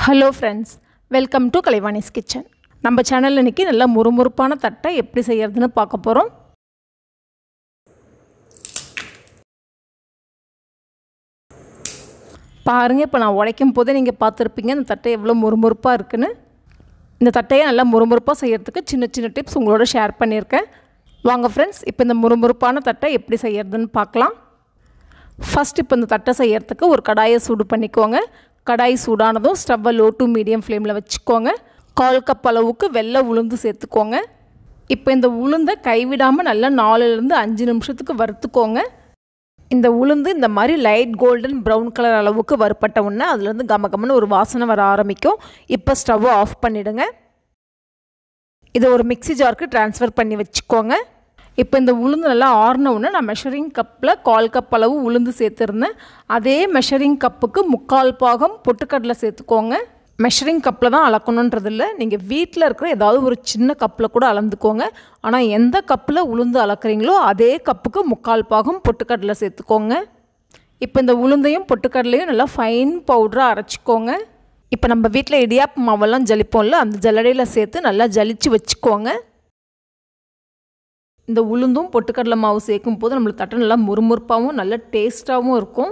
hello friends welcome to Kalaivani's kitchen நம்ம சேனலில் இன்றைக்கி நல்லா முறுமுறுப்பான தட்டை எப்படி செய்யறதுன்னு பார்க்க போகிறோம் பாருங்கள் இப்போ நான் உடைக்கும் போதே நீங்கள் பார்த்துருப்பீங்க இந்த தட்டை எவ்வளோ முறுமுறுப்பாக இருக்குன்னு இந்த தட்டையை நல்லா முறுமுறுப்பாக செய்யறதுக்கு சின்ன சின்ன டிப்ஸ் உங்களோட ஷேர் பண்ணியிருக்கேன் வாங்க ஃப்ரெண்ட்ஸ் இப்போ இந்த முறுமுறுப்பான தட்டை எப்படி செய்யறதுன்னு பார்க்கலாம் ஃபஸ்ட் இப்போ இந்த தட்டை செய்யறதுக்கு ஒரு கடாயை சூடு பண்ணிக்கோங்க கடாய் சூடானதும் ஸ்டவ்வை லோ டு மீடியம் ஃப்ளேமில் வச்சுக்கோங்க கால் கப் அளவுக்கு வெள்ளை உளுந்து சேர்த்துக்கோங்க இப்போ இந்த உளுந்தை கைவிடாமல் நல்லா நாலுலேருந்து அஞ்சு நிமிஷத்துக்கு வறுத்துக்கோங்க இந்த உளுந்து இந்த மாதிரி லைட் கோல்டன் ப்ரௌன் கலர் அளவுக்கு வறுப்பட்ட உடனே அதுலேருந்து கம கமன்னு ஒரு வாசனை வர ஆரம்பிக்கும் இப்போ ஸ்டவ்வை ஆஃப் பண்ணிவிடுங்க இதை ஒரு மிக்சி ஜாருக்கு ட்ரான்ஸ்ஃபர் பண்ணி வச்சுக்கோங்க இப்போ இந்த உளுந்து நல்லா ஆறின உடனே நான் மெஷரிங் கப்பில் கால் கப் அளவு உளுந்து சேர்த்துருந்தேன் அதே மெஷரிங் கப்புக்கு முக்கால் பாகம் பொட்டுக்கடலை சேர்த்துக்கோங்க மெஷரிங் கப்பில் தான் அளக்கணுன்றது இல்லை நீங்கள் வீட்டில் இருக்கிற ஏதாவது ஒரு சின்ன கப்பில் கூட அளந்துக்கோங்க ஆனால் எந்த கப்பில் உளுந்து அளக்குறீங்களோ அதே கப்புக்கு முக்கால் பாகம் பொட்டுக்கடலை சேர்த்துக்கோங்க இப்போ இந்த உளுந்தையும் பொட்டுக்கடலையும் நல்லா ஃபைன் பவுடராக அரைச்சிக்கோங்க இப்போ நம்ம வீட்டில் இடியாப்பு மாவெல்லாம் ஜலிப்போம்ல அந்த ஜல்லடையில் சேர்த்து நல்லா ஜலிச்சு வச்சுக்கோங்க இந்த உளுந்தும் பொட்டுக்கடலை மாவு சேர்க்கும் போது நம்மளுக்கு தட்டை நல்லா முறுமுறுப்பாகவும் நல்ல டேஸ்ட்டாகவும் இருக்கும்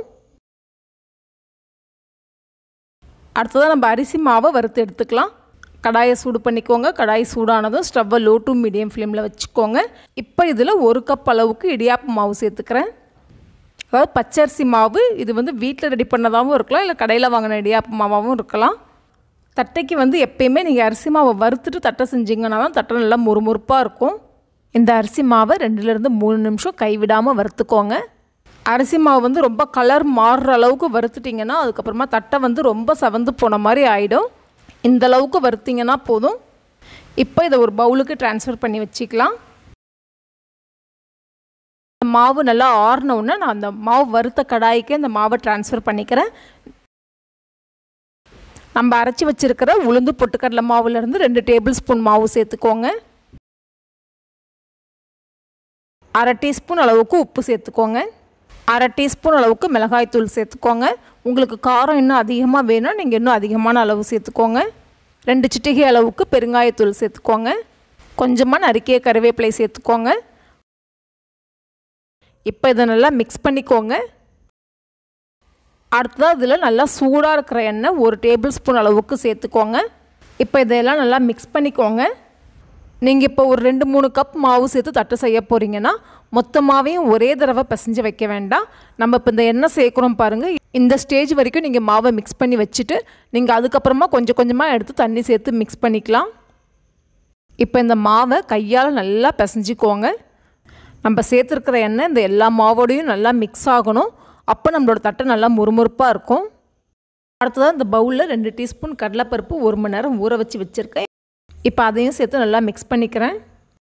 அடுத்ததாக நம்ம அரிசி மாவை வறுத்து எடுத்துக்கலாம் கடாயை சூடு பண்ணிக்கோங்க கடாய் சூடானதும் ஸ்டவ்வை லோ டு மீடியம் ஃப்ளேமில் வச்சுக்கோங்க இப்போ இதில் ஒரு கப் அளவுக்கு இடியாப்பு மாவு சேர்த்துக்கிறேன் அதாவது பச்சரிசி மாவு இது வந்து வீட்டில் ரெடி பண்ணதாகவும் இருக்கலாம் இல்லை கடையில் வாங்கின இடியாப்பு மாவாகவும் இருக்கலாம் தட்டைக்கு வந்து எப்பயுமே நீங்கள் அரிசி மாவை வறுத்துட்டு தட்டை செஞ்சிங்கன்னா தான் தட்டை நல்லா முறுமுறுப்பாக இருக்கும் இந்த அரிசி மாவை ரெண்டுலேருந்து மூணு நிமிஷம் கைவிடாமல் வறுத்துக்கோங்க அரிசி மாவு வந்து ரொம்ப கலர் மாறுற அளவுக்கு வறுத்துட்டிங்கன்னா அதுக்கப்புறமா தட்டை வந்து ரொம்ப சவந்து போன மாதிரி ஆகிடும் இந்த அளவுக்கு வறுத்திங்கன்னா போதும் இப்போ இதை ஒரு பவுலுக்கு ட்ரான்ஸ்ஃபர் பண்ணி வச்சுக்கலாம் மாவு நல்லா ஆறின உடனே நான் அந்த மாவு வறுத்த கடாய்க்கு அந்த மாவை ட்ரான்ஸ்ஃபர் பண்ணிக்கிறேன் நம்ம அரைச்சி வச்சுருக்கிற உளுந்து பொட்டுக்கடலை மாவுலேருந்து ரெண்டு டேபிள் ஸ்பூன் மாவு சேர்த்துக்கோங்க அரை டீஸ்பூன் அளவுக்கு உப்பு சேர்த்துக்கோங்க அரை டீஸ்பூன் அளவுக்கு மிளகாய்த்தூள் சேர்த்துக்கோங்க உங்களுக்கு காரம் இன்னும் அதிகமாக வேணும் நீங்கள் இன்னும் அதிகமான அளவு சேர்த்துக்கோங்க ரெண்டு சிட்டிகை அளவுக்கு பெருங்காயத்தூள் சேர்த்துக்கோங்க கொஞ்சமாக நறுக்கிய கருவேப்பிலை சேர்த்துக்கோங்க இப்போ இதை நல்லா மிக்ஸ் பண்ணிக்கோங்க அடுத்ததாக இதில் நல்லா சூடாக இருக்கிற எண்ணெய் ஒரு டேபிள் ஸ்பூன் அளவுக்கு சேர்த்துக்கோங்க இப்போ இதையெல்லாம் நல்லா மிக்ஸ் பண்ணிக்கோங்க நீங்கள் இப்போ ஒரு ரெண்டு மூணு கப் மாவு சேர்த்து தட்டு செய்ய போகிறீங்கன்னா மொத்தமாகவையும் ஒரே தடவை பிசைஞ்சு வைக்க வேண்டாம் நம்ம இப்போ இந்த எண்ணெய் சேர்க்குறோம் பாருங்கள் இந்த ஸ்டேஜ் வரைக்கும் நீங்கள் மாவை மிக்ஸ் பண்ணி வச்சுட்டு நீங்கள் அதுக்கப்புறமா கொஞ்சம் கொஞ்சமாக எடுத்து தண்ணி சேர்த்து மிக்ஸ் பண்ணிக்கலாம் இப்போ இந்த மாவை கையால் நல்லா பிசைஞ்சிக்கோங்க நம்ம சேர்த்துருக்கிற எண்ணெய் இந்த எல்லா மாவோடையும் நல்லா மிக்ஸ் ஆகணும் அப்போ நம்மளோட தட்டை நல்லா முறுமுறுப்பாக இருக்கும் அடுத்ததாக இந்த பவுலில் ரெண்டு டீஸ்பூன் கடலைப்பருப்பு ஒரு மணி நேரம் ஊற வச்சு வச்சுருக்கேன் இப்போ அதையும் சேர்த்து நல்லா மிக்ஸ் பண்ணிக்கிறேன்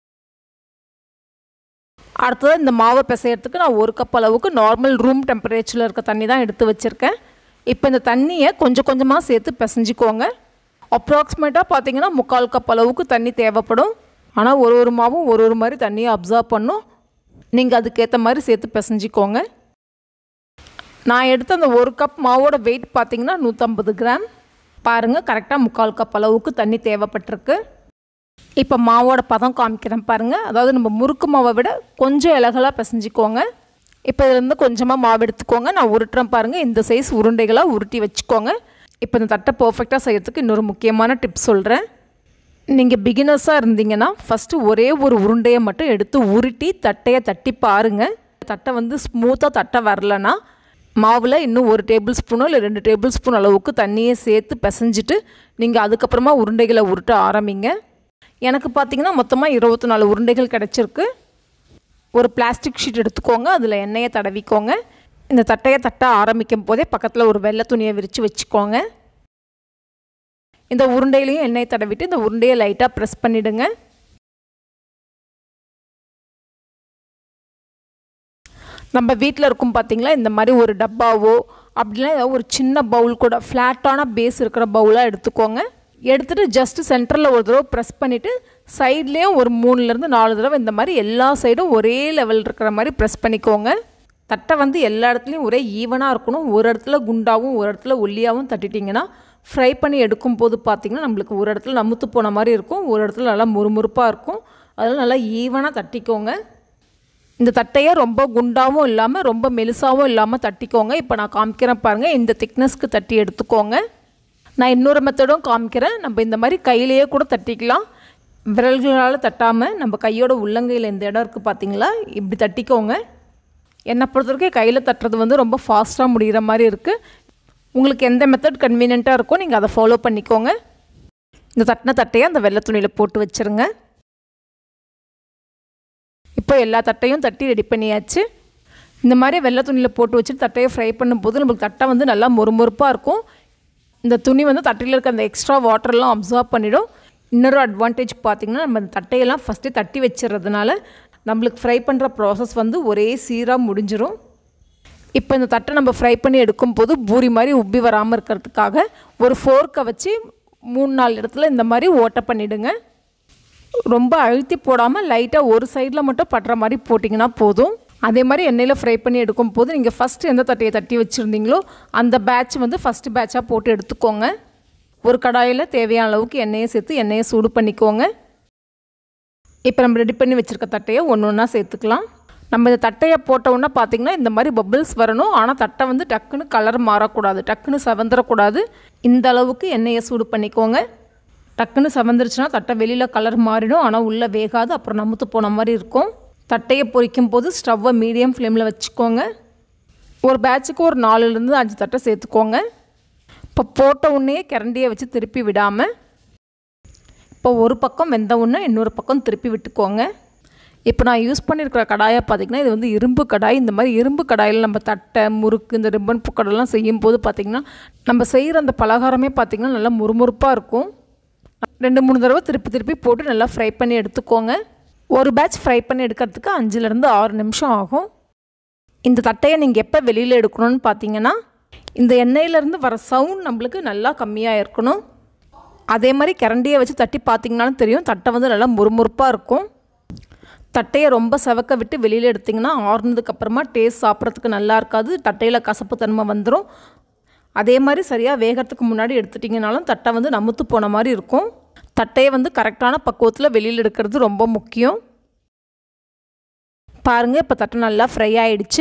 அடுத்ததாக இந்த மாவை பிசையறதுக்கு நான் ஒரு கப் அளவுக்கு நார்மல் ரூம் டெம்பரேச்சரில் இருக்க தண்ணி தான் எடுத்து வச்சுருக்கேன் இப்போ இந்த தண்ணியை கொஞ்சம் கொஞ்சமாக சேர்த்து பிசைஞ்சிக்கோங்க அப்ராக்சிமேட்டாக பார்த்தீங்கன்னா முக்கால் கப் அளவுக்கு தண்ணி தேவைப்படும் ஆனால் ஒரு ஒரு மாவும் ஒரு ஒரு மாதிரி தண்ணியை அப்சர்வ் பண்ணும் நீங்கள் அதுக்கேற்ற மாதிரி சேர்த்து பிசைஞ்சிக்கோங்க நான் எடுத்த அந்த ஒரு கப் மாவோட வெயிட் பார்த்தீங்கன்னா நூற்றம்பது கிராம் பாருங்கள் கரெக்டாக முக்கால் கப் அளவுக்கு தண்ணி தேவைப்பட்டிருக்கு இப்போ மாவோட பதம் காமிக்கிறேன் பாருங்கள் அதாவது நம்ம முறுக்கு மாவை விட கொஞ்சம் இலகலாக பிசைஞ்சிக்கோங்க இப்போ இதுலேருந்து கொஞ்சமாக மாவு எடுத்துக்கோங்க நான் உருட்டுறேன் பாருங்கள் இந்த சைஸ் உருண்டைகளாக உருட்டி வச்சுக்கோங்க இப்போ இந்த தட்டை பர்ஃபெக்டாக செய்யறதுக்கு இன்னொரு முக்கியமான டிப்ஸ் சொல்கிறேன் நீங்கள் பிகினர்ஸாக இருந்தீங்கன்னா ஃபஸ்ட்டு ஒரே ஒரு உருண்டையை மட்டும் எடுத்து உருட்டி தட்டையை தட்டி பாருங்கள் தட்டை வந்து ஸ்மூத்தாக தட்டை வரலன்னா மாவில் இன்னும் ஒரு டேபிள் ஸ்பூனோ இல்லை ரெண்டு டேபிள் ஸ்பூன் அளவுக்கு தண்ணியை சேர்த்து பிசைஞ்சிட்டு நீங்கள் அதுக்கப்புறமா உருண்டைகளை உருட்ட ஆரம்பிங்க எனக்கு பார்த்தீங்கன்னா மொத்தமாக இருபத்தி நாலு உருண்டைகள் கிடச்சிருக்கு ஒரு பிளாஸ்டிக் ஷீட் எடுத்துக்கோங்க அதில் எண்ணெயை தடவிக்கோங்க இந்த தட்டையை தட்ட ஆரம்பிக்கும் போதே பக்கத்தில் ஒரு வெள்ளை துணியை விரித்து வச்சுக்கோங்க இந்த உருண்டையிலையும் எண்ணெயை தடவிட்டு இந்த உருண்டையை லைட்டாக ப்ரெஸ் பண்ணிவிடுங்க நம்ம வீட்டில் இருக்கும் பார்த்திங்களா இந்த மாதிரி ஒரு டப்பாவோ அப்படின்னா ஏதாவது ஒரு சின்ன பவுல் கூட ஃப்ளாட்டான பேஸ் இருக்கிற பவுலாக எடுத்துக்கோங்க எடுத்துகிட்டு ஜஸ்ட்டு சென்டரில் ஒரு தடவை ப்ரெஸ் பண்ணிவிட்டு சைட்லேயும் ஒரு மூணுலேருந்து நாலு தடவை இந்த மாதிரி எல்லா சைடும் ஒரே லெவல் இருக்கிற மாதிரி ப்ரெஸ் பண்ணிக்கோங்க தட்டை வந்து எல்லா இடத்துலையும் ஒரே ஈவனாக இருக்கணும் ஒரு இடத்துல குண்டாகவும் ஒரு இடத்துல ஒல்லியாகவும் தட்டிட்டிங்கன்னா ஃப்ரை பண்ணி எடுக்கும் போது பார்த்திங்கன்னா நம்மளுக்கு ஒரு இடத்துல நமுத்து போன மாதிரி இருக்கும் ஒரு இடத்துல நல்லா முறுமுறுப்பாக இருக்கும் அதெல்லாம் நல்லா ஈவனாக தட்டிக்கோங்க இந்த தட்டையை ரொம்ப குண்டாகவும் இல்லாமல் ரொம்ப மெலிசாகவும் இல்லாமல் தட்டிக்கோங்க இப்போ நான் காமிக்கிறேன் பாருங்கள் இந்த திக்னஸ்க்கு தட்டி எடுத்துக்கோங்க நான் இன்னொரு மெத்தடும் காமிக்கிறேன் நம்ம இந்த மாதிரி கையிலேயே கூட தட்டிக்கலாம் விரல்களால் தட்டாமல் நம்ம கையோட உள்ளங்கையில் இந்த இடம் இருக்குது பார்த்தீங்களா இப்படி தட்டிக்கோங்க என்னை பொறுத்த வரைக்கும் கையில் தட்டுறது வந்து ரொம்ப ஃபாஸ்ட்டாக முடிகிற மாதிரி இருக்குது உங்களுக்கு எந்த மெத்தட் கன்வீனியண்ட்டாக இருக்கோ நீங்கள் அதை ஃபாலோ பண்ணிக்கோங்க இந்த தட்டின தட்டையை அந்த வெள்ளை துணியில் போட்டு வச்சுருங்க இப்போ எல்லா தட்டையும் தட்டி ரெடி பண்ணியாச்சு இந்த மாதிரி வெள்ளை துணியில் போட்டு வச்சுட்டு தட்டையை ஃப்ரை பண்ணும்போது நம்மளுக்கு தட்டை வந்து நல்லா மொறுமொறுப்பாக இருக்கும் இந்த துணி வந்து தட்டையில் இருக்க அந்த எக்ஸ்ட்ரா வாட்டர்லாம் அப்சர்வ் பண்ணிடும் இன்னொரு அட்வான்டேஜ் பார்த்திங்கன்னா நம்ம இந்த தட்டையெல்லாம் ஃபஸ்ட்டு தட்டி வச்சிடுறதுனால நம்மளுக்கு ஃப்ரை பண்ணுற ப்ராசஸ் வந்து ஒரே சீராக முடிஞ்சிடும் இப்போ இந்த தட்டை நம்ம ஃப்ரை பண்ணி எடுக்கும்போது பூரி மாதிரி உப்பி வராமல் இருக்கிறதுக்காக ஒரு ஃபோர்க்கை வச்சு மூணு நாலு இடத்துல இந்த மாதிரி ஓட்டை பண்ணிவிடுங்க ரொம்ப அழுத்தி போடாமல் லைட்டாக ஒரு சைடில் மட்டும் பட்டுற மாதிரி போட்டிங்கன்னா போதும் அதே மாதிரி எண்ணெயில் ஃப்ரை பண்ணி எடுக்கும் போது நீங்கள் ஃபஸ்ட்டு எந்த தட்டையை தட்டி வச்சுருந்தீங்களோ அந்த பேட்ச் வந்து ஃபஸ்ட்டு பேட்சாக போட்டு எடுத்துக்கோங்க ஒரு கடாயில் தேவையான அளவுக்கு எண்ணெயை சேர்த்து எண்ணெயை சூடு பண்ணிக்கோங்க இப்போ நம்ம ரெடி பண்ணி வச்சுருக்க தட்டையை ஒன்று ஒன்றா சேர்த்துக்கலாம் நம்ம இந்த தட்டையை போட்ட உடனே பார்த்திங்கன்னா இந்த மாதிரி பபிள்ஸ் வரணும் ஆனால் தட்டை வந்து டக்குன்னு கலர் மாறக்கூடாது டக்குன்னு செவந்துடக்கூடாது இந்த அளவுக்கு எண்ணெயை சூடு பண்ணிக்கோங்க டக்குன்னு செவந்துருச்சுன்னா தட்டை வெளியில் கலர் மாறிடும் ஆனால் உள்ளே வேகாது அப்புறம் நமுத்து போன மாதிரி இருக்கும் தட்டையை பொரிக்கும் போது ஸ்டவ்வை மீடியம் ஃப்ளேமில் வச்சுக்கோங்க ஒரு பேட்சுக்கு ஒரு நாலுலேருந்து அஞ்சு தட்டை சேர்த்துக்கோங்க இப்போ போட்ட உடனே கிரண்டியை வச்சு திருப்பி விடாமல் இப்போ ஒரு பக்கம் வெந்த உடனே இன்னொரு பக்கம் திருப்பி விட்டுக்கோங்க இப்போ நான் யூஸ் பண்ணியிருக்கிற கடாயை பார்த்திங்கன்னா இது வந்து இரும்பு கடாய் இந்த மாதிரி இரும்பு கடாயில் நம்ம தட்டை முறுக்கு இந்த ரிப்பன் பூக்கடெல்லாம் செய்யும்போது பார்த்திங்கன்னா நம்ம செய்கிற அந்த பலகாரமே பார்த்திங்கன்னா நல்லா முறுமுறுப்பாக இருக்கும் ரெண்டு மூணு தடவை திருப்பி திருப்பி போட்டு நல்லா ஃப்ரை பண்ணி எடுத்துக்கோங்க ஒரு பேட்ச் ஃப்ரை பண்ணி எடுக்கிறதுக்கு அஞ்சுலேருந்து ஆறு நிமிஷம் ஆகும் இந்த தட்டையை நீங்கள் எப்போ வெளியில் எடுக்கணும்னு பார்த்தீங்கன்னா இந்த எண்ணெயிலேருந்து வர சவுண்ட் நம்மளுக்கு நல்லா கம்மியாக இருக்கணும் அதே மாதிரி கிரண்டியை வச்சு தட்டி பார்த்தீங்கன்னாலும் தெரியும் தட்டை வந்து நல்லா முறுமுறுப்பாக இருக்கும் தட்டையை ரொம்ப செவக்க விட்டு வெளியில் எடுத்திங்கன்னா ஆறுனதுக்கப்புறமா டேஸ்ட் சாப்பிட்றதுக்கு நல்லா இருக்காது தட்டையில் கசப்பு தன்மை வந்துடும் அதே மாதிரி சரியாக வேகிறதுக்கு முன்னாடி எடுத்துட்டிங்கனாலும் தட்டை வந்து நமுத்து போன மாதிரி இருக்கும் தட்டையை வந்து கரெக்டான பக்குவத்தில் வெளியில் எடுக்கிறது ரொம்ப முக்கியம் பாருங்கள் இப்போ தட்டை நல்லா ஃப்ரை ஆகிடுச்சு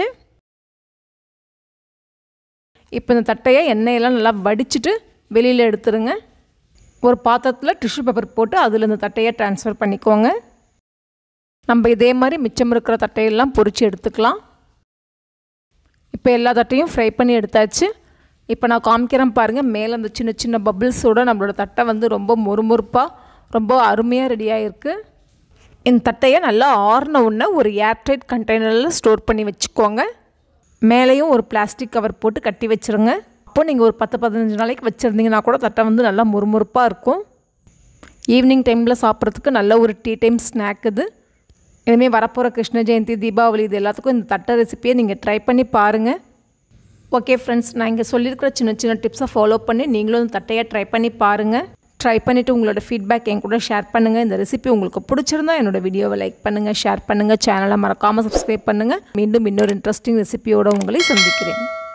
இப்போ இந்த தட்டையை எண்ணெயெல்லாம் நல்லா வடிச்சிட்டு வெளியில் எடுத்துருங்க ஒரு பாத்திரத்தில் டிஷ்யூ பேப்பர் போட்டு அதில் இந்த தட்டையை ட்ரான்ஸ்ஃபர் பண்ணிக்கோங்க நம்ம இதே மாதிரி மிச்சம் இருக்கிற தட்டையெல்லாம் பொரித்து எடுத்துக்கலாம் இப்போ எல்லா தட்டையும் ஃப்ரை பண்ணி எடுத்தாச்சு இப்போ நான் காமிக்கிறேன் பாருங்கள் மேலே அந்த சின்ன சின்ன பபிள்ஸோட நம்மளோட தட்டை வந்து ரொம்ப மொறுமொறுப்பாக ரொம்ப அருமையாக ரெடியாக இருக்குது இந்த தட்டையை நல்லா ஆறின உடனே ஒரு ஏர்டைட் கண்டெய்னரில் ஸ்டோர் பண்ணி வச்சுக்கோங்க மேலேயும் ஒரு பிளாஸ்டிக் கவர் போட்டு கட்டி வச்சுருங்க அப்போ நீங்கள் ஒரு பத்து பதினஞ்சு நாளைக்கு வச்சுருந்தீங்கன்னா கூட தட்டை வந்து நல்லா முறுமுறுப்பாக இருக்கும் ஈவினிங் டைமில் சாப்பிட்றதுக்கு நல்ல ஒரு டீ டைம் ஸ்நாக் இது இனிமேல் வரப்போகிற கிருஷ்ண ஜெயந்தி தீபாவளி இது எல்லாத்துக்கும் இந்த தட்டை ரெசிப்பியை நீங்கள் ட்ரை பண்ணி பாருங்கள் ஓகே ஃப்ரெண்ட்ஸ் நான் இங்கே சொல்லியிருக்கிற சின்ன சின்ன டிப்ஸை ஃபாலோ பண்ணி நீங்களும் இந்த தட்டையை ட்ரை பண்ணி பாருங்கள் ட்ரை பண்ணிவிட்டு உங்களோட ஃபீட்பேக் என் கூட ஷேர் பண்ணுங்கள் இந்த ரெசிபி உங்களுக்கு பிடிச்சிருந்தா என்னோட வீடியோவை லைக் பண்ணுங்கள் ஷேர் பண்ணுங்கள் சேனலை மறக்காமல் சப்ஸ்கிரைப் பண்ணுங்கள் மீண்டும் இன்னொரு இன்ட்ரெஸ்டிங் ரெசிபியோடு உங்களை சந்திக்கிறேன்